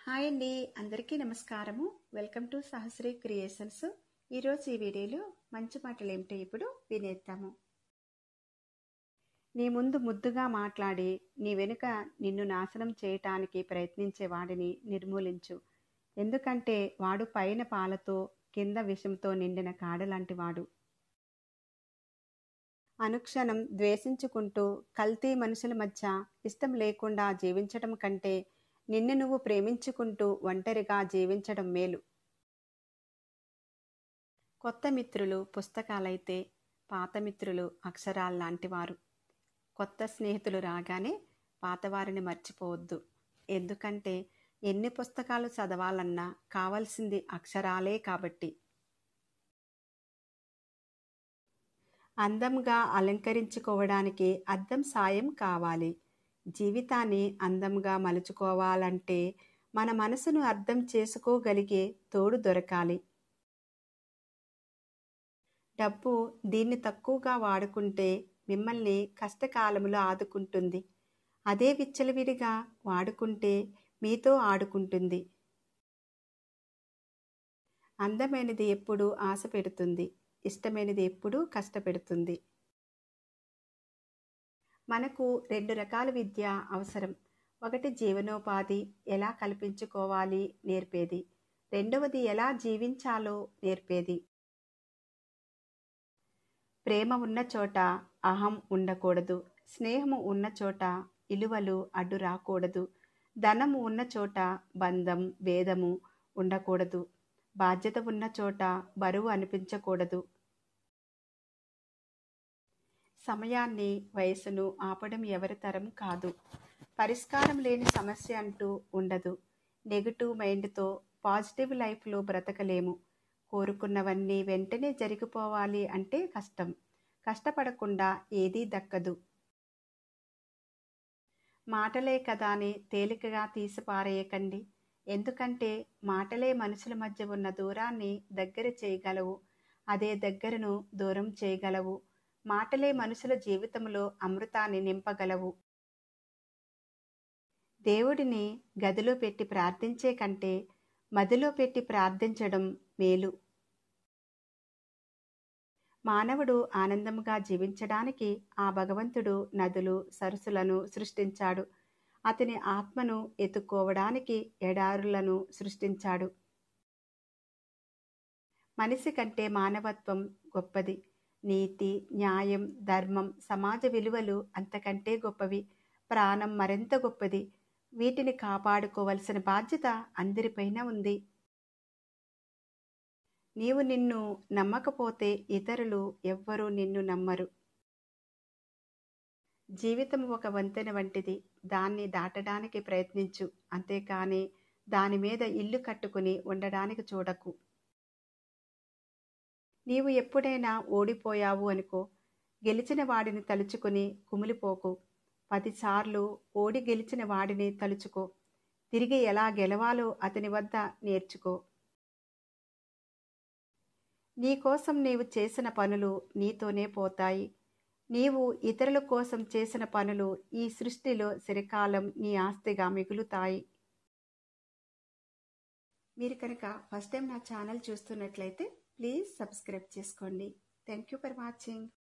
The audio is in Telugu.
హాయ్ అండి అందరికీ నమస్కారము వెల్కమ్ టు సహస్రీ క్రియేషన్స్ ఈరోజు ఈ వీడియోలో మంచి మాటలు ఏమిటో ఇప్పుడు వినేద్దాము నీ ముందు ముద్దుగా మాట్లాడి నీ వెనుక నిన్ను నాశనం చేయటానికి ప్రయత్నించే వాడిని నిర్మూలించు ఎందుకంటే వాడు పైన పాలతో కింద విషంతో నిండిన కాడలాంటి వాడు అనుక్షణం ద్వేషించుకుంటూ కల్తీ మనుషుల మధ్య ఇష్టం లేకుండా జీవించడం కంటే నిన్ను నువ్వు ప్రేమించుకుంటూ ఒంటరిగా జీవించడం మేలు కొత్త మిత్రులు పుస్తకాలైతే పాత మిత్రులు అక్షరాల్లాంటివారు కొత్త స్నేహితులు రాగానే పాతవారిని మర్చిపోవద్దు ఎందుకంటే ఎన్ని పుస్తకాలు చదవాలన్నా కావాల్సింది అక్షరాలే కాబట్టి అందంగా అలంకరించుకోవడానికి అద్దం సాయం కావాలి జీవితాన్ని అందంగా మలుచుకోవాలంటే మన మనసును అర్థం చేసుకోగలిగే తోడు దొరకాలి డబ్బు దీన్ని తక్కువగా వాడుకుంటే మిమ్మల్ని కష్టకాలంలో ఆదుకుంటుంది అదే విచ్చలవిడిగా వాడుకుంటే మీతో ఆడుకుంటుంది అందమైనది ఎప్పుడు ఆశ పెడుతుంది ఇష్టమైనది ఎప్పుడూ కష్టపెడుతుంది మనకు రెండు రకాల విద్య అవసరం ఒకటి జీవనోపాధి ఎలా కల్పించుకోవాలి నేర్పేది రెండవది ఎలా జీవించాలో నేర్పేది ప్రేమ ఉన్న చోట అహం ఉండకూడదు స్నేహము ఉన్న చోట ఇలువలు అడ్డు రాకూడదు ధనము ఉన్న చోట బంధం భేదము ఉండకూడదు బాధ్యత ఉన్న చోట బరువు అనిపించకూడదు సమయాన్ని వయసును ఆపడం ఎవరి తరం కాదు పరిష్కారం లేని సమస్య అంటూ ఉండదు నెగిటివ్ మైండ్తో పాజిటివ్ లైఫ్లో బ్రతకలేము కోరుకున్నవన్నీ వెంటనే జరిగిపోవాలి అంటే కష్టం కష్టపడకుండా ఏదీ దక్కదు మాటలే కదా అని తేలికగా తీసిపారేయకండి ఎందుకంటే మాటలే మనుషుల మధ్య ఉన్న దూరాన్ని దగ్గర చేయగలవు అదే దగ్గరను దూరం చేయగలవు మాటలే మనుషుల జీవితంలో అమృతాన్ని నింపగలవు దేవుడిని గదిలో పెట్టి ప్రార్థించే కంటే మదిలో పెట్టి ప్రార్థించడం మేలు మానవుడు ఆనందంగా జీవించడానికి ఆ భగవంతుడు నదులు సరస్సులను సృష్టించాడు అతని ఆత్మను ఎత్తుకోవడానికి ఎడారులను సృష్టించాడు మనిషి కంటే మానవత్వం గొప్పది నీతి న్యాయం ధర్మం సమాజ విలువలు అంతకంటే గొప్పవి ప్రాణం మరింత గొప్పది వీటిని కాపాడుకోవలసిన బాధ్యత అందరిపైన ఉంది నీవు నిన్ను నమ్మకపోతే ఇతరులు ఎవ్వరూ నిన్ను నమ్మరు జీవితం ఒక వంతెన వంటిది దాన్ని దాటడానికి ప్రయత్నించు అంతేకాని దాని మీద ఇల్లు కట్టుకుని ఉండడానికి చూడకు నీవు ఎప్పుడైనా ఓడిపోయావు అనుకో గెలిచిన వాడిని తలుచుకుని కుమిలిపోకు పదిసార్లు ఓడి గెలిచిన వాడిని తలుచుకో తిరిగి ఎలా గెలవాలో అతని వద్ద నేర్చుకో నీ కోసం నీవు చేసిన పనులు నీతోనే పోతాయి నీవు ఇతరుల కోసం చేసిన పనులు ఈ సృష్టిలో చిరకాలం నీ ఆస్తిగా మిగులుతాయి మీరు కనుక ఫస్ట్ టైం నా ఛానల్ చూస్తున్నట్లయితే ప్లీజ్ సబ్స్క్రైబ్ చేసుకోండి థ్యాంక్ యూ ఫర్ వాచింగ్